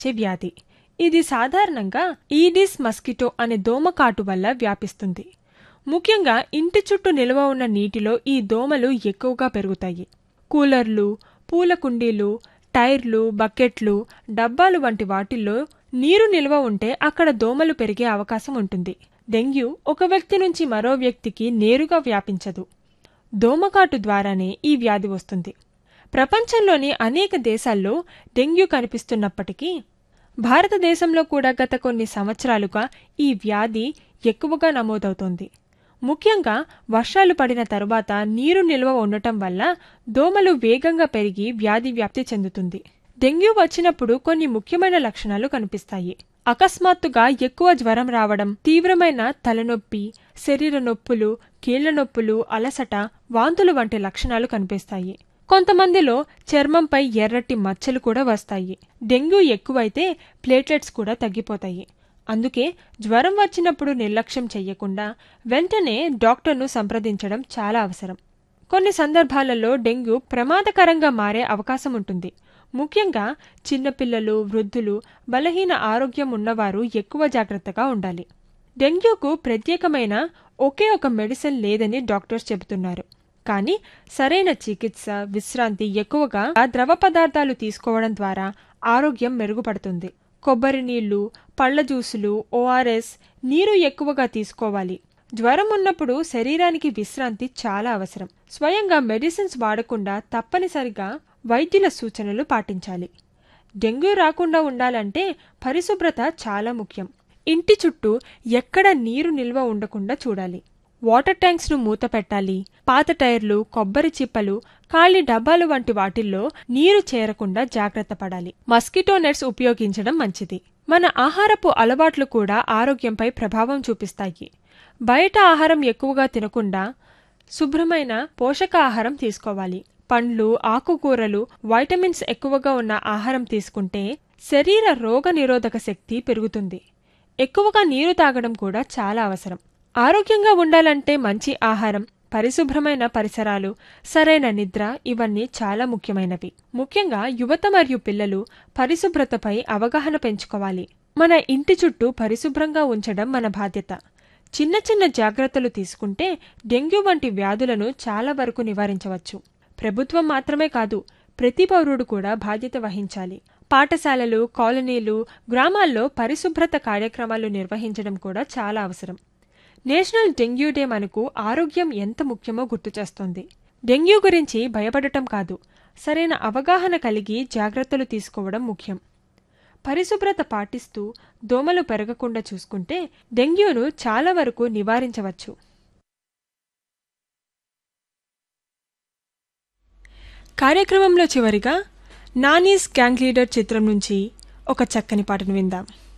వచ్చే వ్యాధి ఇది సాధారణంగా ఈడిస్ మస్కిటో అనే దోమకాటు వల్ల వ్యాపిస్తుంది ముఖ్యంగా ఇంటి చుట్టూ నిల్వ ఉన్న నీటిలో ఈ దోమలు ఎక్కువగా పెరుగుతాయి కూలర్లు పూల కుండీలు టైర్లు బకెట్లు డబ్బాలు వంటి వాటిల్లో నీరు నిల్వ ఉంటే అక్కడ దోమలు పెరిగే అవకాశం ఉంటుంది డెంగ్యూ ఒక వ్యక్తి నుంచి మరో వ్యక్తికి నేరుగా వ్యాపించదు దోమకాటు ద్వారానే ఈ వ్యాధి వస్తుంది ప్రపంచంలోని అనేక దేశాల్లో డెంగ్యూ కనిపిస్తున్నప్పటికీ భారతదేశంలో కూడా గత కొన్ని సంవత్సరాలుగా ఈ వ్యాధి ఎక్కువగా నమోదవుతోంది ముఖ్యంగా వర్షాలు పడిన తరువాత నీరు నిల్వ ఉండటం వల్ల దోమలు వేగంగా పెరిగి వ్యాధి వ్యాప్తి చెందుతుంది డెంగ్యూ వచ్చినప్పుడు కొన్ని ముఖ్యమైన లక్షణాలు కనిపిస్తాయి అకస్మాత్తుగా ఎక్కువ జ్వరం రావడం తీవ్రమైన తలనొప్పి శరీర నొప్పులు కీళ్ల నొప్పులు అలసట వాంతులు వంటి లక్షణాలు కనిపిస్తాయి కొంతమందిలో చర్మంపై ఎర్రటి మచ్చలు కూడా వస్తాయి డెంగ్యూ ఎక్కువైతే ప్లేట్లెట్స్ కూడా తగ్గిపోతాయి అందుకే జ్వరం వచ్చినప్పుడు నిర్లక్ష్యం చెయ్యకుండా వెంటనే డాక్టర్ను సంప్రదించడం చాలా అవసరం కొన్ని సందర్భాలలో డెంగ్యూ ప్రమాదకరంగా మారే అవకాశం ఉంటుంది ముఖ్యంగా చిన్నపిల్లలు వృద్ధులు బలహీన ఆరోగ్యం ఉన్నవారు ఎక్కువ జాగ్రత్తగా ఉండాలి డెంగ్యూకు ప్రత్యేకమైన ఒకే ఒక మెడిసిన్ లేదని డాక్టర్స్ చెబుతున్నారు కానీ సరైన చికిత్స విశ్రాంతి ఎక్కువగా ద్రవ పదార్థాలు తీసుకోవడం ద్వారా ఆరోగ్యం మెరుగుపడుతుంది కొబ్బరి నీళ్లు పళ్ల జ్యూసులు ఓఆర్ఎస్ నీరు ఎక్కువగా తీసుకోవాలి జ్వరం ఉన్నప్పుడు శరీరానికి విశ్రాంతి చాలా అవసరం స్వయంగా మెడిసిన్స్ వాడకుండా తప్పనిసరిగా వైద్యుల సూచనలు పాటించాలి డెంగ్యూ రాకుండా ఉండాలంటే పరిశుభ్రత చాలా ముఖ్యం ఇంటి చుట్టూ ఎక్కడ నీరు నిల్వ ఉండకుండా చూడాలి వాటర్ ట్యాంక్స్ ను మూత పెట్టాలి పాత టైర్లు కొబ్బరి చిప్పలు ఖాళీ డబ్బాలు వంటి వాటిల్లో నీరు చేరకుండా జాగ్రత్త పడాలి మస్కిటో నెట్స్ ఉపయోగించడం మంచిది మన ఆహారపు అలవాట్లు కూడా ఆరోగ్యంపై ప్రభావం చూపిస్తాయి బయట ఆహారం ఎక్కువగా తినకుండా శుభ్రమైన పోషకాహారం తీసుకోవాలి పండ్లు ఆకుకూరలు వైటమిన్స్ ఎక్కువగా ఉన్న ఆహారం తీసుకుంటే శరీర రోగ నిరోధక శక్తి పెరుగుతుంది ఎక్కువగా నీరు తాగడం కూడా చాలా అవసరం ఆరోగ్యంగా ఉండాలంటే మంచి ఆహారం పరిశుభ్రమైన పరిసరాలు సరైన నిద్ర ఇవన్నీ చాలా ముఖ్యమైనవి ముఖ్యంగా యువత మరియు పిల్లలు పరిశుభ్రతపై అవగాహన పెంచుకోవాలి మన ఇంటి చుట్టూ పరిశుభ్రంగా ఉంచడం మన బాధ్యత చిన్న చిన్న జాగ్రత్తలు తీసుకుంటే డెంగ్యూ వంటి వ్యాధులను చాలా వరకు నివారించవచ్చు ప్రభుత్వం మాత్రమే కాదు ప్రతి పౌరుడు కూడా బాధ్యత వహించాలి పాఠశాలలు కాలనీలు గ్రామాల్లో పరిశుభ్రత కార్యక్రమాలు నిర్వహించడం కూడా చాలా అవసరం నేషనల్ డెంగ్యూ డే మనకు ఆరోగ్యం ఎంత ముఖ్యమో గుర్తు చేస్తోంది డెంగ్యూ గురించి భయపడటం కాదు సరైన అవగాహన కలిగి జాగ్రత్తలు తీసుకోవడం ముఖ్యం పరిశుభ్రత పాటిస్తూ దోమలు పెరగకుండా చూసుకుంటే డెంగ్యూను చాలా వరకు నివారించవచ్చు కార్యక్రమంలో చివరిగా నానీస్ గ్యాంగ్ లీడర్ చిత్రం నుంచి ఒక చక్కని పాటను విందాం